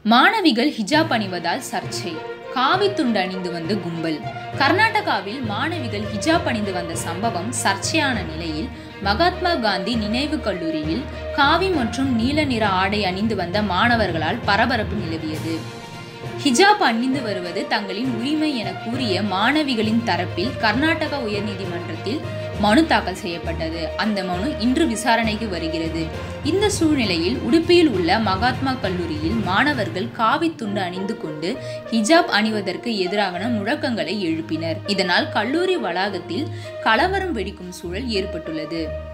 மாணவிகள் ஹிஜாப் அணிவதால் சர்ச்சை காவி துண்டு அணிந்து வந்த கும்பல் கர்நாடகாவில் மாணவிகள் ஹிஜாப் அணிந்து வந்த சம்பவம் சர்ச்சையான நிலையில் மகாத்மா காந்தி நினைவு கல்லூரியில் காவி மற்றும் நீல நிற ஆடை அணிந்து வந்த மாணவர்களால் பரபரப்பு நிலவியது ஹிஜாப் அணிந்து வருவது தங்களின் உரிமை என கூறிய மாணவிகளின் தரப்பில் கர்நாடகா உயர்நீதிமன்றத்தில் மனு தாக்கல் செய்யப்பட்டது அந்த மனு இன்று விசாரணைக்கு வருகிறது இந்த சூழ்நிலையில் உடுப்பியில் உள்ள மகாத்மா கல்லூரியில் மாணவர்கள் காவி துண்டு அணிந்து கொண்டு ஹிஜாப் அணிவதற்கு எதிரான முழக்கங்களை எழுப்பினர் இதனால் கல்லூரி வளாகத்தில் கலவரம் வெடிக்கும் சூழல் ஏற்பட்டுள்ளது